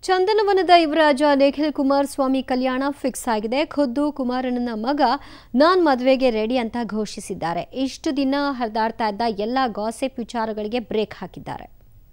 ಚಂದನವನದ ಯುವರಾಜ ನಿಖಿಲ್ ಕುಮಾರಸ್ವಾಮಿ ಕಲ್ಯಾಣ ಫಿಕ್ಸ್ ಆಗಿದೆ ಖುದ್ದು ಕುಮಾರಣ್ಣನ ಮಗ ನಾನ್ ಮದುವೆಗೆ ರೆಡಿ ಅಂತ ಘೋಷಿಸಿದ್ದಾರೆ ಇಷ್ಟು ದಿನ ಹರಿದಾಡ್ತಾ ಇದ್ದ ಎಲ್ಲ ಗಾಸಿಪ್ ವಿಚಾರಗಳಿಗೆ ಬ್ರೇಕ್ ಹಾಕಿದ್ದಾರೆ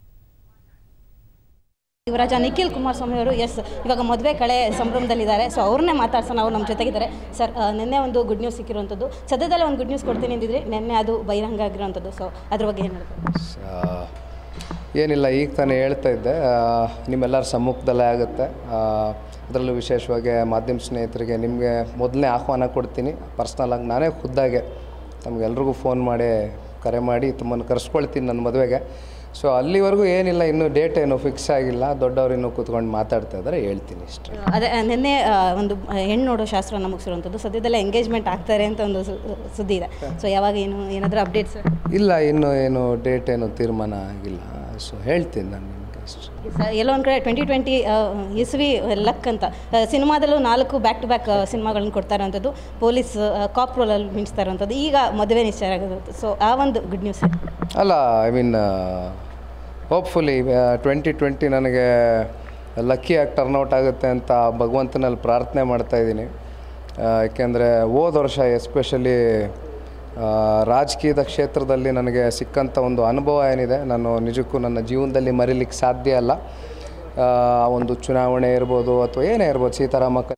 ಯುವರಾಜ ನಿಖಿಲ್ ಕುಮಾರಸ್ವಾಮಿ ಅವರು ಎಸ್ ಇವಾಗ ಮದುವೆ ಕಳೆ ಸಂಭ್ರಮದಲ್ಲಿದ್ದಾರೆ ಸೊ ಅವ್ರನ್ನೇ ಮಾತಾಡ್ಸೋಣ ಅವ್ರು ನಮ್ಮ ಜೊತೆಗಿದ್ದಾರೆ ಸರ್ ಆ, ನಿನ್ನೆ ಒಂದು ಗುಡ್ ನ್ಯೂಸ್ ಸಿಕ್ಕಿರುವಂಥದ್ದು ಸದ್ಯದಲ್ಲೇ ಒಂದು ಗುಡ್ ನ್ಯೂಸ್ ಕೊಡ್ತೀನಿ ಅಂದಿದ್ರೆ ನಿನ್ನೆ ಅದು ಬಹಿರಂಗ ಆಗಿರುವಂಥದ್ದು ಸೊ ಅದ್ರ ಬಗ್ಗೆ ಏನು ಹೇಳ್ತಾರೆ ಸ- ಏನಿಲ್ಲ ಈಗ ತಾನೇ ಹೇಳ್ತಾ ಇದ್ದೆ ಆ, ನಿಮ್ಮೆಲ್ಲರ ಸಮ್ಮುಖದಲ್ಲೇ ಆಗುತ್ತೆ ಅದರಲ್ಲೂ ವಿಶೇಷವಾಗಿ ಮಾಧ್ಯಮ ಸ್ನೇಹಿತರಿಗೆ ನಿಮಗೆ ಮೊದಲನೇ ಆಹ್ವಾನ ಕೊಡ್ತೀನಿ ಪರ್ಸ್ನಲಾಗಿ ನಾನೇ ಖುದ್ದಾಗೆ ತಮಗೆಲ್ರಿಗೂ ಫೋನ್ ಮಾಡಿ ಕರೆ ಮಾಡಿ ತಮ್ಮನ್ನು ಕರೆಸ್ಕೊಳ್ತೀನಿ ನನ್ನ ಮದುವೆಗೆ ಸೊ ಅಲ್ಲಿವರೆಗೂ ಏನಿಲ್ಲ ಇನ್ನೂ ಡೇಟ್ ಏನು ಫಿಕ್ಸ್ ಆಗಿಲ್ಲ ದೊಡ್ಡವರು ಇನ್ನೂ ಕೂತ್ಕೊಂಡು ಮಾತಾಡ್ತಾ ಇದ್ದಾರೆ ಹೇಳ್ತೀನಿ ಇಷ್ಟೇ ಅದೇ ಆ, ನಿನ್ನೆ ಆ, ಒಂದು ಆ, ಹೆಣ್ಣು ನೋಡೋ ಶಾಸ್ತ್ರನ ಮುಗಿಸಿರುವಂಥದ್ದು ಸದ್ಯದಲ್ಲೇ ಎಂಗೇಜ್ಮೆಂಟ್ ಆಗ್ತಾರೆ ಅಂತ ಒಂದು ಸು- ಸುದ್ದಿ ಇದೆ ಸೊ ಯಾವಾಗ ಏನು ಏನಾದರೂ ಅಪ್ಡೇಟ್ಸ್ ಇಲ್ಲ ಇನ್ನೂ ಏನು ಡೇಟ್ ಏನು ತೀರ್ಮಾನ ಆಗಿಲ್ಲ ಸೊ ಹೇಳ್ತೀನಿ ನಾನು ನಿಮಗೆ ಅಷ್ಟೇ ಎಲ್ಲೋ ಒಂದು ಕಡೆ ಟ್ವೆಂಟಿ ಟ್ವೆಂಟಿ ಇಸ್ವಿ ಲಕ್ ಅಂತ ಆ, ಸಿನಿಮಾದಲ್ಲೂ ನಾಲ್ಕು ಬ್ಯಾಕ್ ಟು ಬ್ಯಾಕ್ ಸಿನಿಮಾಗಳನ್ನ ಕೊಡ್ತಾ ಇರೋಂಥದ್ದು ಪೊಲೀಸ್ ಕಾಪ್ ರೋಲಲ್ಲಿ ಮಿಂಚ್ತಾ ಇರೋಂಥದ್ದು ಈಗ ಮದುವೆ ನಿಶ್ಚಯ ಆಗೋದು ಸೊ ಆ ಒಂದು ಗುಡ್ ನ್ಯೂಸ್ ಅಲ್ಲ I mean hopefully twenty twenty ನನಗೆ ಲಕ್ಕಿಯಾಗಿ ಟರ್ನ್ಔಟ್ ಆಗುತ್ತೆ ಅಂತ ಭಗವಂತನಲ್ಲಿ ಪ್ರಾರ್ಥನೆ ಮಾಡ್ತಾಯಿದ್ದೀನಿ ಯಾಕೆಂದರೆ ಹೋದ ವರ್ಷ ಎಸ್ಪೆಷಲಿ ರಾಜಕೀಯದ ಕ್ಷೇತ್ರದಲ್ಲಿ ನನಗೆ ಸಿಕ್ಕಂಥ ಒಂದು ಅನುಭವ ಏನಿದೆ ನಾನು ನಿಜಕ್ಕೂ ನನ್ನ ಜೀವನದಲ್ಲಿ ಮರೀಲಿಕ್ಕೆ ಸಾಧ್ಯ ಅಲ್ಲ ಆ ಒಂದು ಚುನಾವಣೆ ಇರ್ಬೋದು ಅಥವಾ ಏನೇ ಇರ್ಬೋದು ಸೀತಾರಾಮ